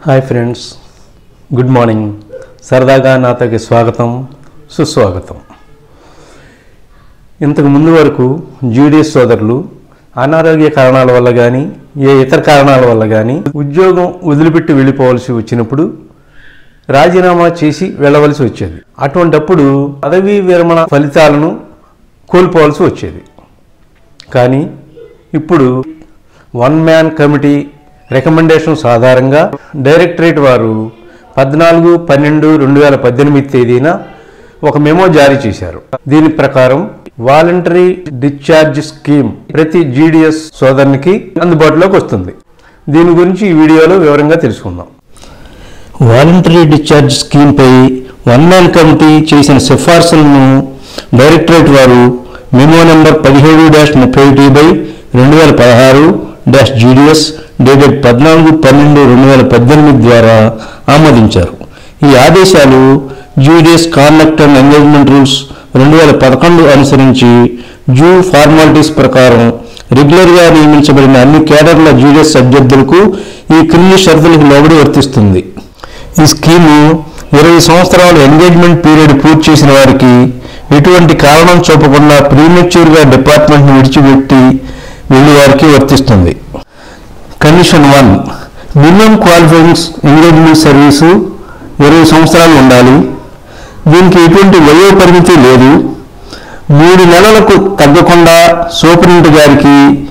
hi friends good morning సరదాగా నాతోకి స్వాగతం సుస్వాగతం ఇంతకు ముందు వరకు జీడిఎస్ సోదరులు అనారోగ్య కారణాల వల్ల కానీ ఏ ఇతర కారణాల వల్ల కానీ ఉద్యోగం వదిలిపెట్టి వెళ్ళిపోవలసి వచ్చినప్పుడు రాజీనామా చేసి వెళ్ళవలసి వచ్చేది అటువంటప్పుడు పదవీ విరమణ ఫలితాలను కోల్పోవలసి వచ్చేది కానీ ఇప్పుడు వన్ మ్యాన్ కమిటీ రికమెండేషన్స్ ఆధారంగా డైరెక్టరేట్ వారు పద్నాలుగు పన్నెండు రెండు వేల పద్దెనిమిది తేదీన ఒక మెమో జారీ చేశారు దీని ప్రకారం వాలంటరీ డిశ్చార్జ్ స్కీమ్ ప్రతి జీడిఎస్ సోదరునికి అందుబాటులోకి వస్తుంది దీని గురించి ఈ వీడియోలో వివరంగా తెలుసుకుందాం వాలంటరీ డిశ్చార్జ్ స్కీమ్పై వన్ మ్యాన్ కమిటీ చేసిన సిఫార్సులను డైరెక్టరేట్ వారు మెమో నెంబర్ పదిహేడు డాష్ ముప్పై ఒకటి బై రెండు వేల పదహారు డాష్ జీడిఎస్ డేటెడ్ పద్నాలుగు పన్నెండు రెండు వేల పద్దెనిమిది ద్వారా ఆమోదించారు ఈ ఆదేశాలు GDS conduct and engagement rules రెండు వేల పదకొండు అనుసరించి జూ ఫార్మాలిటీస్ ప్రకారం రెగ్యులర్గా నియమించబడిన అన్ని కేడర్ల జీడిఎస్ అభ్యర్థులకు ఈ క్రింది షరతులకు లోబడి వర్తిస్తుంది ఈ స్కీము ఇరవై సంవత్సరాల ఎంగేజ్మెంట్ పీరియడ్ పూర్తి చేసిన వారికి ఎటువంటి కారణం చూపకుండా ప్రీమెచ్యూర్గా డిపార్ట్మెంట్ను విడిచిపెట్టి వెళ్ళే వారికి వర్తిస్తుంది condition one minimum qualifying engagement service ఇరవై సంవత్సరాలు ఉండాలి దీనికి ఎటువంటి వయో పరిమితి లేదు మూడు నెలలకు తగ్గకుండా సూపరింటెండెంట్ గారికి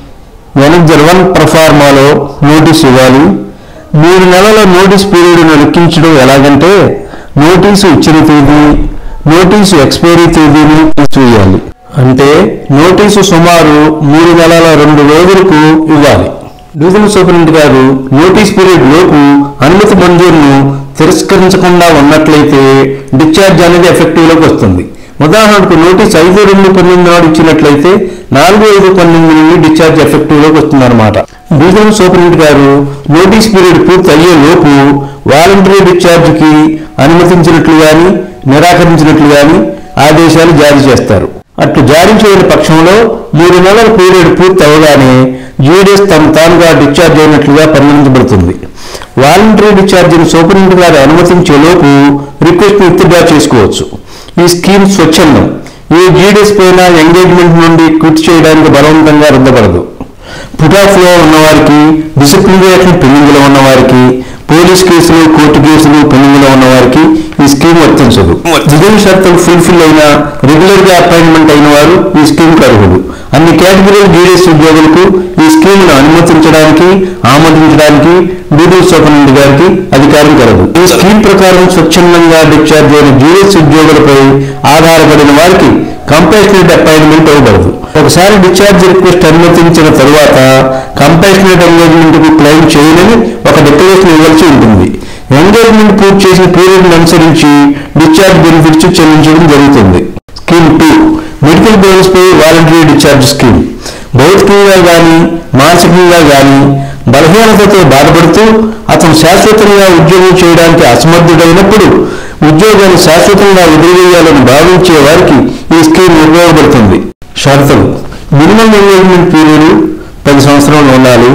మేనేజర్ వన్ ప్రఫార్మాలో నోటీస్ ఇవ్వాలి మూడు నెలల నోటీస్ పీరియడ్ను లెక్కించడం ఎలాగంటే నోటీసు ఇచ్చిన తేదీ నోటీసు ఎక్స్పైరీ తేదీని తీసివేయాలి అంటే నోటీసు సుమారు మూడు నెలల రెండు రోజులకు ఇవ్వాలి డివిజనల్ సూపరింటెండెంట్ గారు నోటీస్ పీరియడ్ లోపు అనుమతి మంజూరును తిరస్కరించకుండా ఉన్నట్లయితే డిశ్చార్జ్ అనేది ఎఫెక్టివ్లోకి వస్తుంది ఉదాహరణకు నోటీస్ ఐదు రెండు పన్నెండు నాడు ఇచ్చినట్లయితే నాలుగు ఐదు పన్నెండు నుండి డిశ్చార్జ్ ఎఫెక్టివ్లోకి వస్తుందన్నమాట డివిజనల్ సూపరింటెండెంట్ గారు నోటీస్ పీరియడ్ పూర్తి అయ్యే లోపు వాలంటరీ డిశ్చార్జ్కి అనుమతించినట్లు కానీ నిరాకరించినట్లు కానీ ఆదేశాలు జారీ చేస్తారు అట్లు జారీ చేయని పక్షంలో మూడు నెలల పీరియడ్ పూర్తి అవగానే జీడీఎస్ తన తానుగా డిశ్చార్జ్ అయినట్లుగా పరిగణించబడుతుంది వాలంటరీ డిశ్చార్జిని సూపరింటెండెంట్ గారు అనుమతించే లోపు రిక్వెస్ట్ విత్డ్రా చేసుకోవచ్చు ఈ స్కీమ్ స్వచ్ఛందం ఏ జీడీఎస్ పైన ఎంగేజ్మెంట్ నుండి క్విట్ చేయడానికి బలవంతంగా రుద్దబడదు పుటాఫ్లో ఉన్నవారికి డిసిప్లినరీ యాక్షన్ పెండింగ్లో ఉన్నవారికి పోలీస్ కేసులు కోర్టు కేసులు పెండింగ్లో ఉన్నవారికి ఈ స్కీమ్ వర్తించదు దిగులు షరతులు ఫుల్ఫిల్ అయిన రెగ్యులర్ గా అపాయింట్మెంట్ అయిన వారు ఈ స్కీమ్ అర్హులు అన్ని కేటగిరీ జీడీఎస్ ఉద్యోగులకు ఈ స్కీమ్ ను అనుమతించడానికి ఆమోదించడానికి డ్యూటీ సూపరింటెండెంట్ గారికి అధికారం కలదు ఈ స్కీమ్ ప్రకారం స్వచ్ఛందంగా డిశ్చార్జ్ అయిన జీడీఎస్ ఉద్యోగులపై ఆధారపడిన వారికి కంపాషనేట్ అపాయింట్మెంట్ ఇవ్వబడదు ఒకసారి డిశ్చార్జ్ రిక్వెస్ట్ అనుమతించిన తరువాత కంపాషనేట్ ఎంగేజ్మెంట్ కు క్లెయిమ్ చేయనని ఒక డిక్లరేషన్ ఇవ్వాల్సి ఉంటుంది ఎంగేజ్మెంట్ పూర్తి చేసిన పీరియడ్ అనుసరించి డిశ్చార్జ్ బెనిఫిట్స్ చెల్లించడం జరుగుతుంది స్కీమ్ టూ మెడికల్ బోనస్ పై వాలంటరీ డిశ్చార్జ్ స్కీమ్ భౌతికంగా కానీ మానసికంగా కానీ బలహీనతతో బాధపడుతూ అతను శాశ్వతంగా ఉద్యోగం చేయడానికి అసమర్థుడైనప్పుడు ఉద్యోగాన్ని శాశ్వతంగా వదిలివేయాలని భావించే వారికి ఈ స్కీమ్ ఉపయోగపడుతుంది షరతులు మినిమం ఎంగేజ్మెంట్ పీరియడ్ పది సంవత్సరాలు ఉండాలి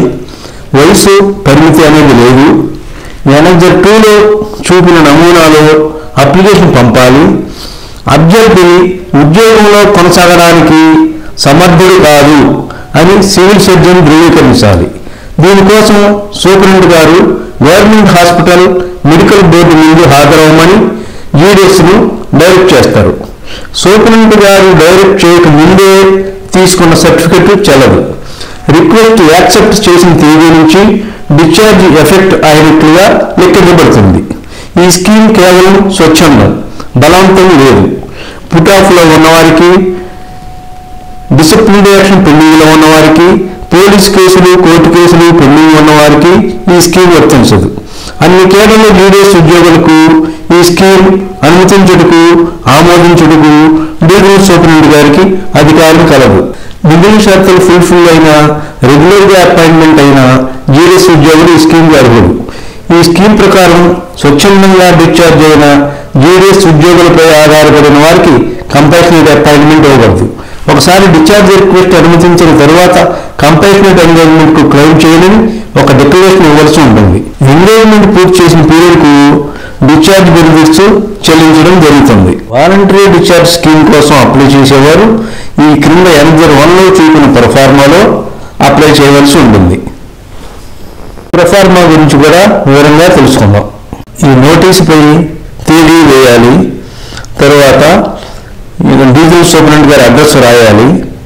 వయసు పరిమితి అనేది లేదు మేనేజర్ టూలో చూపిన నమూనాలో అప్లికేషన్ పంపాలి అభ్యర్థి ఉద్యోగంలో కొనసాగడానికి సమర్థుడు కాదు అని సివిల్ సర్జన్ ధృవీకరించాలి దీనికోసం సూపరింటెండెంట్ గారు గవర్నమెంట్ హాస్పిటల్ మెడికల్ బోర్డు ముందు హాజరవ్వమని జీడీఎస్ను డైరెక్ట్ చేస్తారు సూపరింటెండెంట్ గారు డైరెక్ట్ చేయక ముందే తీసుకున్న సర్టిఫికెట్ చెల్లదు రిక్వెస్ట్ యాక్సెప్ట్ చేసిన తేదీ నుంచి డిశ్చార్జ్ ఎఫెక్ట్ అయినట్లుగా లెక్కించబడుతుంది ఈ స్కీమ్ కేవలం స్వచ్ఛందం బలవంతం లేదు పుటాఫ్లో ఉన్నవారికి డిసిప్లినరీ యాక్షన్ పెండింగ్లో ఉన్నవారికి పోలీస్ కేసులు కోర్టు కేసులు పెండింగ్ ఉన్నవారికి ఈ స్కీమ్ వర్తించదు అన్ని కేడర్ల జీడీఎస్ ఉద్యోగులకు ఈ స్కీమ్ అనుమతించుటకు ఆమోదించుటకు డిగ్రీ సూపరింటెండెంట్ గారికి అధికారం కలదు మిగిలిన షరతులు ఫుల్ఫిల్ అయిన రెగ్యులర్గా అపాయింట్మెంట్ అయిన జీడీఎస్ ఉద్యోగులు ఈ స్కీమ్ అర్హులు ఈ స్కీమ్ ప్రకారం స్వచ్ఛందంగా డిశ్చార్జ్ అయిన జీడీఎస్ ఉద్యోగులపై ఆధారపడిన వారికి కంపాషనేట్ అపాయింట్మెంట్ ఇవ్వబడదు ఒకసారి డిశ్చార్జ్ రిక్వెస్ట్ అనుమతించిన తరువాత కంపాషనేట్ ఎంగేజ్మెంట్ కు క్లెయిమ్ చేయలేని ఒక డిక్లరేషన్ ఇవ్వాల్సి ఉంటుంది ఎంగేజ్మెంట్ పూర్తి చేసిన పీరియడ్కు డిశ్చార్జ్ బెనిఫిట్స్ చెల్లించడం జరుగుతుంది వాలంటరీ డిశ్చార్జ్ స్కీమ్ కోసం అప్లై చేసేవారు ఈ క్రింద ఎనభై వన్లో చూపిన ప్రొఫార్మాలో అప్లై చేయవలసి ఉంటుంది ప్రొఫార్మా గురించి కూడా వివరంగా తెలుసుకుందాం ఈ నోటీస్ పై తేదీ వేయాలి తర్వాత డీజిల్ సూపరింటెండెంట్ గారి అడ్రస్ రాయాలి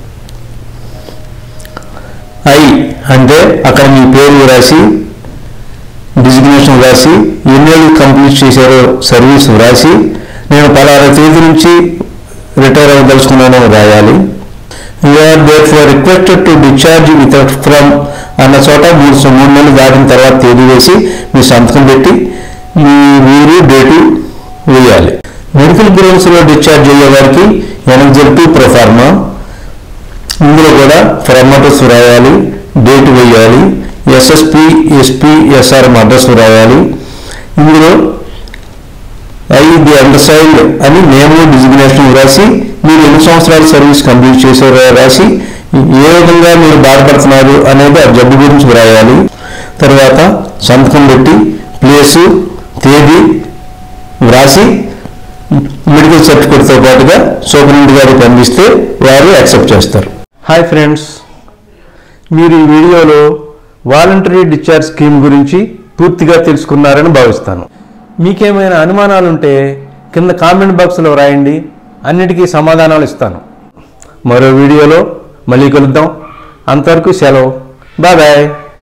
ఐ అంటే అక్కడ మీ పేరు రాసి డిజిగ్నేషన్ రాసి ఎన్నేళ్ళు కంప్లీట్ చేశారో సర్వీస్ రాసి నేను పలానా తేదీ నుంచి రిటైర్ అవ్వదలుచుకున్నాను రాయాలి you are therefore requested to discharge with from అన్న చోట మూడు సం- మూడు నెలలు దాటిన తర్వాత తేదీ వేసి మీ సంతకం పెట్టి మీ ఊరు డేటు వేయాలి మెడికల్ గ్రౌండ్స్లో డిశ్చార్జ్ అయ్యే వారికి ఎనర్జల్ టు ప్రొఫార్మా ఇందులో కూడా ఫార్మాటస్ రాయాలి డేట్ వేయాలి ఎస్ఎస్పి ఎస్పి ఎస్ఆర్ అడ్రస్ రాయాలి ఇందులో ఐ ది అండర్సైల్డ్ అని నేమ్ డిజిగ్నేషన్ రాసి మీరు ఎన్ని సంవత్సరాలు సర్వీస్ కంప్లీట్ చేశారో రాసి ఏ విధంగా మీరు బాధపడుతున్నారు అనేది ఆ జబ్బు గురించి రాయాలి తర్వాత సంతకం పెట్టి ప్లేసు తేదీ వ్రాసి మెడికల్ సర్టిఫికేట్తో పాటుగా సూపరింటెండెంట్ గారికి పంపిస్తే వారు యాక్సెప్ట్ చేస్తారు హాయ్ ఫ్రెండ్స్ మీరు ఈ వీడియోలో వాలంటరీ డిశ్చార్జ్ స్కీమ్ గురించి పూర్తిగా తెలుసుకున్నారని భావిస్తాను మీకేమైనా అనుమానాలుంటే కింద కామెంట్ బాక్స్లో రాయండి అన్నిటికీ సమాధానాలు ఇస్తాను మరో వీడియోలో మళ్ళీ కలుద్దాం అంతవరకు సెలవు బాయ్ బాయ్